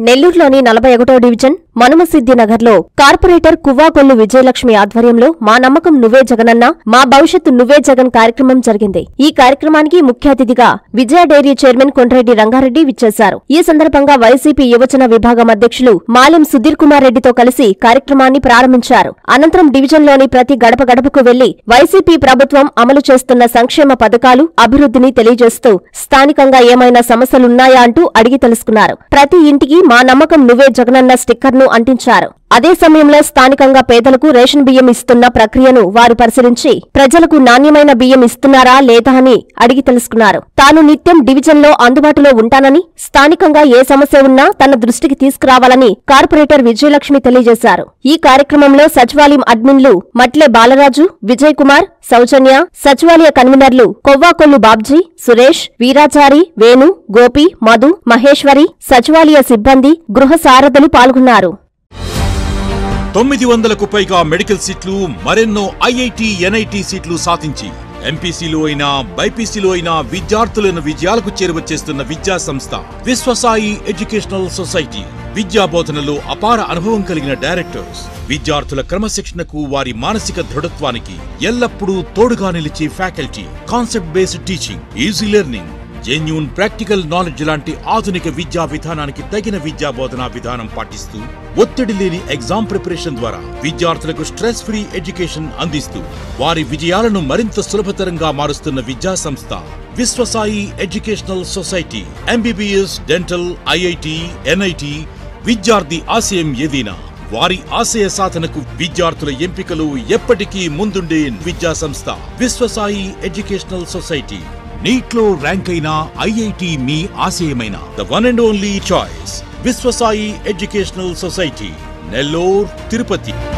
నెల్లూరులోని నలభై ఒకటో డివిజన్ మనుమసిద్ధి నగర్లో కార్పొరేటర్ కువ్వాకొల్లు విజయలక్ష్మి ఆధ్వర్యంలో మా నమ్మకం నువ్వే జగనన్న మా భవిష్యత్తు నువ్వే జగన్ కార్యక్రమం జరిగింది ఈ కార్యక్రమానికి ముఖ్య అతిథిగా విజయ డైరీ చైర్మన్ కొండ్రెడ్డి రంగారెడ్డి విచ్చేశారు ఈ సందర్భంగా వైసీపీ యువజన విభాగం అధ్యక్షులు మాలెం సుధీర్ కుమార్ రెడ్డితో కలిసి కార్యక్రమాన్ని ప్రారంభించారు అనంతరం డివిజన్లోని ప్రతి గడప గడపకు వెళ్లి వైసీపీ ప్రభుత్వం అమలు చేస్తున్న సంక్షేమ పథకాలు అభివృద్ధిని తెలియజేస్తూ స్థానికంగా ఏమైనా సమస్యలున్నాయా అంటూ అడిగి తెలుసుకున్నారు ప్రతి ఇంటికి మా నమ్మకం నువ్వే జగనన్న స్టిక్కర్ను అంటించారు అదే సమయంలో స్థానికంగా పేదలకు రేషన్ బియ్యం ఇస్తున్న ప్రక్రియను వారు పరిశీలించి ప్రజలకు నాణ్యమైన బియ్యం ఇస్తున్నారా లేదా అని అడిగి తెలుసుకున్నారు తాను నిత్యం డివిజన్లో అందుబాటులో ఉంటానని స్థానికంగా ఏ సమస్య ఉన్నా తన దృష్టికి తీసుకురావాలని కార్పొరేటర్ విజయలక్ష్మి తెలియజేశారు ఈ కార్యక్రమంలో సచివాలయం అడ్మిన్లు మట్లే బాలరాజు విజయ్ కుమార్ సౌజన్య సచివాలయ కన్వీనర్లు కొవ్వాకొల్లు బాబ్జీ సురేష్ వీరాచారి వేణు గోపి మధు మహేశ్వరి సచివాలయ సిబ్బంది గృహ సారథులు పాల్గొన్నారు తొమ్మిది వందలకు పైగా మెడికల్ సీట్లు మరెన్నో ఐఐటి ఎన్ఐటి సీట్లు సాధించి ఎంపీసీలో అయినా బైపీసీలో అయినా విద్యార్థులను విజయాలకు చేరువచేస్తున్న విద్యా సంస్థ విశ్వసాయి ఎడ్యుకేషనల్ సొసైటీ విద్యా బోధనలో అపార అనుభవం కలిగిన డైరెక్టర్స్ విద్యార్థుల క్రమశిక్షణకు వారి మానసిక దృఢత్వానికి ఎల్లప్పుడూ తోడుగా నిలిచే faculty concept based teaching easy learning genuine practical knowledge లాంటి ఆధునిక విద్యా విధానానికి తగిన విద్యా బోధనా విధానం పాటిస్తూ ఒత్తిడి లేని ఎగ్జామ్ ప్రిపరేషన్ ద్వారా విద్యార్థులకు స్ట్రెస్ ఫ్రీ ఎడ్యుకేషన్ అందిస్తూ వారి విజయాలను మరింత సులభతరంగా మారుస్తున్న విద్యా సంస్థ Viswasai educational society MBBS dental IIT NIT విద్యార్థి ఆశయం ఏదైనా వారి ఆశయ సాధనకు విద్యార్థుల ఎంపికలు ఎప్పటికీ ముందుండే విద్యా సంస్థ విశ్వసాయి ఎడ్యుకేషనల్ సొసైటీ నీట్లో ర్యాంక్ అయిన ఐఐటి మీ ఆశయమైన the one and only choice Viswasai educational society Nellore Tirupati